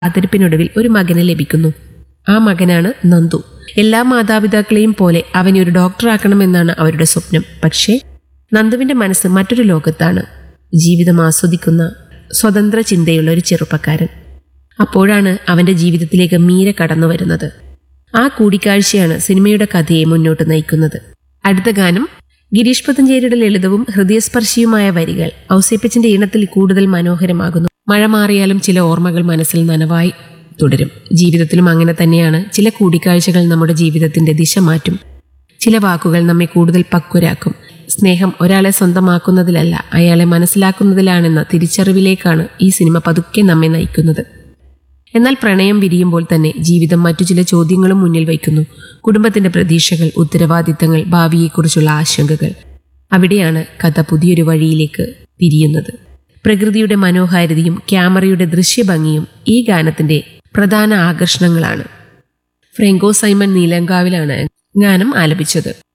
കാത്തിരിപ്പിനൊടുവിൽ ഒരു മകനെ ലഭിക്കുന്നു ആ മകനാണ് നന്ദു എല്ലാ മാതാപിതാക്കളെയും പോലെ അവനെ ഒരു ഡോക്ടറാക്കണമെന്നാണ് അവരുടെ സ്വപ്നം പക്ഷേ നന്ദുവിന്റെ മനസ്സ് മറ്റൊരു ലോകത്താണ് ജീവിതം ആസ്വദിക്കുന്ന സ്വതന്ത്ര ചിന്തയുള്ള ഒരു ചെറുപ്പക്കാരൻ അപ്പോഴാണ് അവന്റെ ജീവിതത്തിലേക്ക് മീര കടന്നു വരുന്നത് ആ കൂടിക്കാഴ്ചയാണ് സിനിമയുടെ കഥയെ മുന്നോട്ട് നയിക്കുന്നത് അടുത്ത ഗാനം ഗിരീഷ് പത്തഞ്ചേരിയുടെ ലളിതവും ഹൃദയസ്പർശിയുമായ വരികൾ ഔസേപ്പച്ചന്റെ ഈണത്തിൽ കൂടുതൽ മനോഹരമാകുന്നു മഴ മാറിയാലും ചില ഓർമ്മകൾ മനസ്സിൽ നനവായി തുടരും ജീവിതത്തിലും അങ്ങനെ തന്നെയാണ് ചില കൂടിക്കാഴ്ചകൾ നമ്മുടെ ജീവിതത്തിന്റെ ദിശ മാറ്റും ചില വാക്കുകൾ നമ്മെ കൂടുതൽ പക്വരാക്കും സ്നേഹം ഒരാളെ സ്വന്തമാക്കുന്നതിലല്ല അയാളെ മനസ്സിലാക്കുന്നതിലാണെന്ന തിരിച്ചറിവിലേക്കാണ് ഈ സിനിമ പതുക്കെ നമ്മെ നയിക്കുന്നത് എന്നാൽ പ്രണയം വിരിയുമ്പോൾ തന്നെ ജീവിതം മറ്റു ചില ചോദ്യങ്ങളും മുന്നിൽ വയ്ക്കുന്നു കുടുംബത്തിന്റെ പ്രതീക്ഷകൾ ഉത്തരവാദിത്തങ്ങൾ ഭാവിയെക്കുറിച്ചുള്ള ആശങ്കകൾ അവിടെയാണ് കഥ പുതിയൊരു വഴിയിലേക്ക് തിരിയുന്നത് പ്രകൃതിയുടെ മനോഹാരിതയും ക്യാമറയുടെ ദൃശ്യഭംഗിയും ഈ ഗാനത്തിന്റെ പ്രധാന ആകർഷണങ്ങളാണ് ഫ്രെങ്കോ സൈമൺ നീലങ്കാവിലാണ് ഗാനം ആലപിച്ചത്